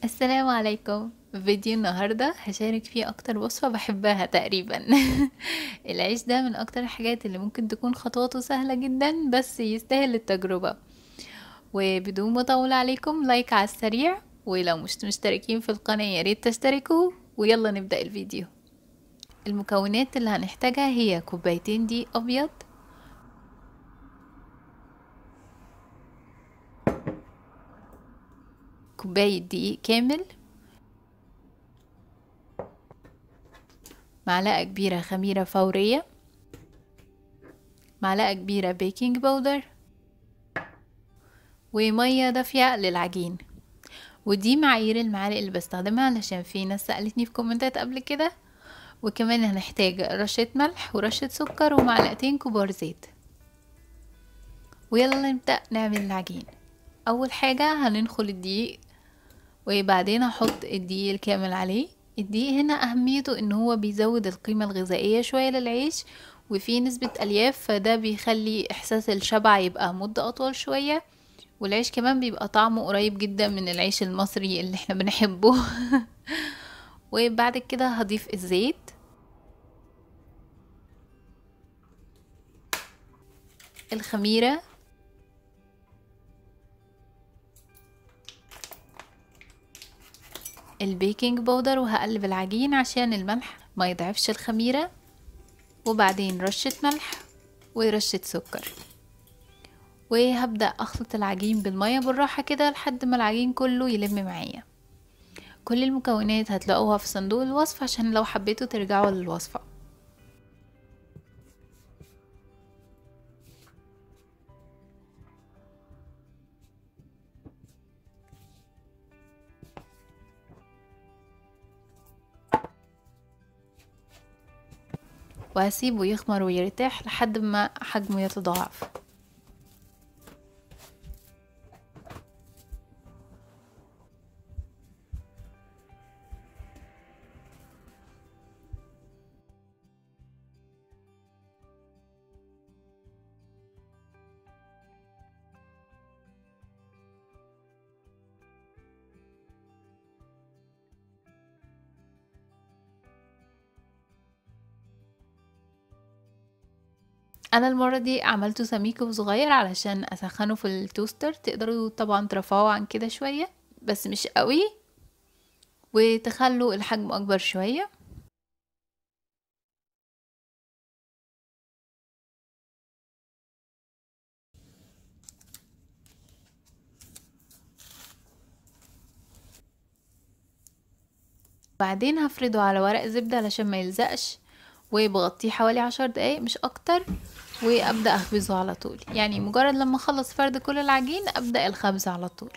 السلام عليكم فيديو النهاردة هشارك فيه أكتر وصفة بحبها تقريبا العيش ده من أكتر الحاجات اللي ممكن تكون خطواته سهلة جدا بس يستاهل التجربة وبدون ما أطول عليكم لايك على السريع ولو مش مشتركين في القناة ياريت تشتركوا ويلا نبدأ الفيديو المكونات اللي هنحتاجها هي كوبايتين دقيق أبيض كوباية دقيق كامل معلقة كبيرة خميرة فورية معلقة كبيرة بيكنج باودر ومية دافية للعجين ودي معايير المعالق اللي بستخدمها علشان في ناس سألتني في كومنتات قبل كده وكمان هنحتاج رشة ملح ورشة سكر ومعلقتين كبار زيت ويلا نبدأ نعمل العجين أول حاجة هننخل الدقيق وبعدين هحط الدقيق الكامل عليه الدقيق هنا أهميته إن هو بيزود القيمة الغذائية شوية للعيش وفيه نسبة ألياف فده بيخلي إحساس الشبع يبقى مدة أطول شوية والعيش كمان بيبقى طعمه قريب جدا من العيش المصري اللي احنا بنحبه وبعد كده هضيف الزيت الخميرة البيكنج باودر وهقلب العجين عشان الملح ما يضعفش الخميرة وبعدين رشة ملح ورشة سكر وهبدأ أخلط العجين بالمية بالراحة كده لحد ما العجين كله يلم معايا كل المكونات هتلاقوها في صندوق الوصف عشان لو حبيتوا ترجعوا للوصفة وهسيبه يخمر ويرتاح لحد ما حجمه يتضاعف انا المره دي عملته سميك وصغير علشان اسخنه في التوستر تقدروا طبعا ترفعوه عن كده شويه بس مش قوي وتخلوا الحجم اكبر شويه بعدين هفرده على ورق زبدة علشان ما يلزقش وبغطيه حوالي عشر دقايق مش اكتر وابدا اخبزه على طول يعني مجرد لما اخلص فرد كل العجين ابدا الخبز على طول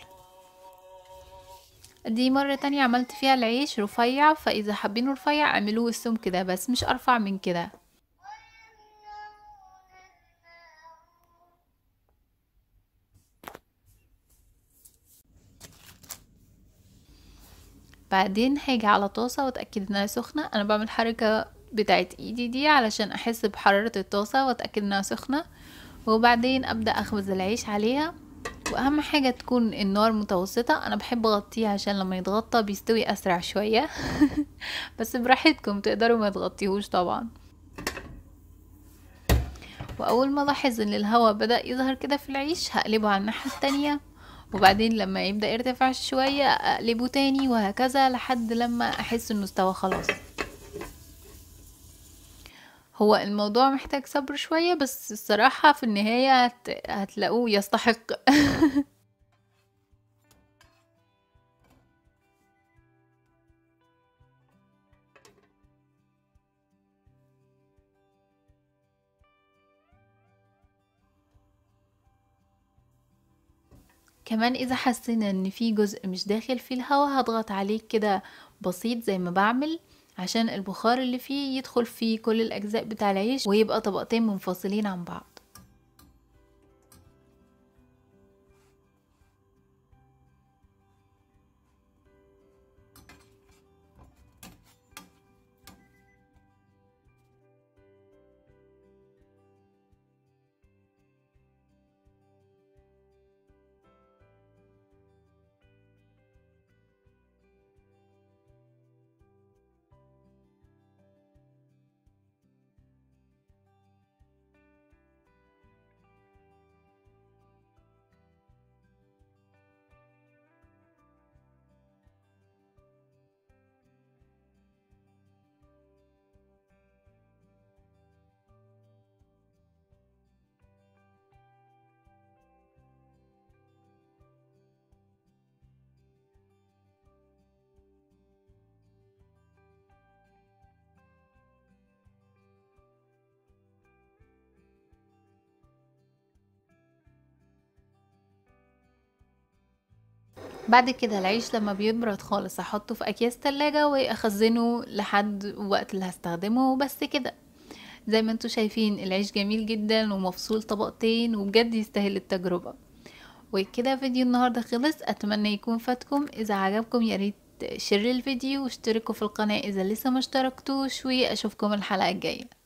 دي مرة تانية عملت فيها العيش رفيع فاذا حابينه رفيع اعملوه السمك كده بس مش ارفع من كده بعدين هاجي على طاسة واتأكد انها سخنة انا بعمل حركة بتاعت ايدي دي علشان احس بحرارة الطاسة واتأكد انها سخنة وبعدين ابدأ اخبز العيش عليها واهم حاجة تكون النار متوسطة انا بحب اغطيه عشان لما يتغطى بيستوي اسرع شوية بس براحتكم تقدروا ما تغطيهوش طبعا واول ما الاحظ ان الهواء بدأ يظهر كده في العيش هقلبه على الناحية التانية وبعدين لما يبدأ يرتفع شوية اقلبه تاني وهكذا لحد لما احس انه استوى خلاص هو الموضوع محتاج صبر شوية بس الصراحة في النهاية هت... هتلاقوه يستحق كمان اذا حسينا ان في جزء مش داخل فيه الهواء هضغط عليه كده بسيط زي ما بعمل عشان البخار اللي فيه يدخل في كل الأجزاء بتاع العيش ويبقى طبقتين منفصلين عن بعض بعد كده العيش لما بيبرد خالص احطه في اكياس تلاجة واخزنه لحد وقت اللي هستخدمه وبس كده زي ما انتوا شايفين العيش جميل جدا ومفصول طبقتين وبجد يستاهل التجربة وكده فيديو النهاردة خلص اتمنى يكون فاتكم اذا عجبكم ياريت شير الفيديو واشتركوا في القناة اذا لسه ما اشتركتوش واشوفكم الحلقة الجاية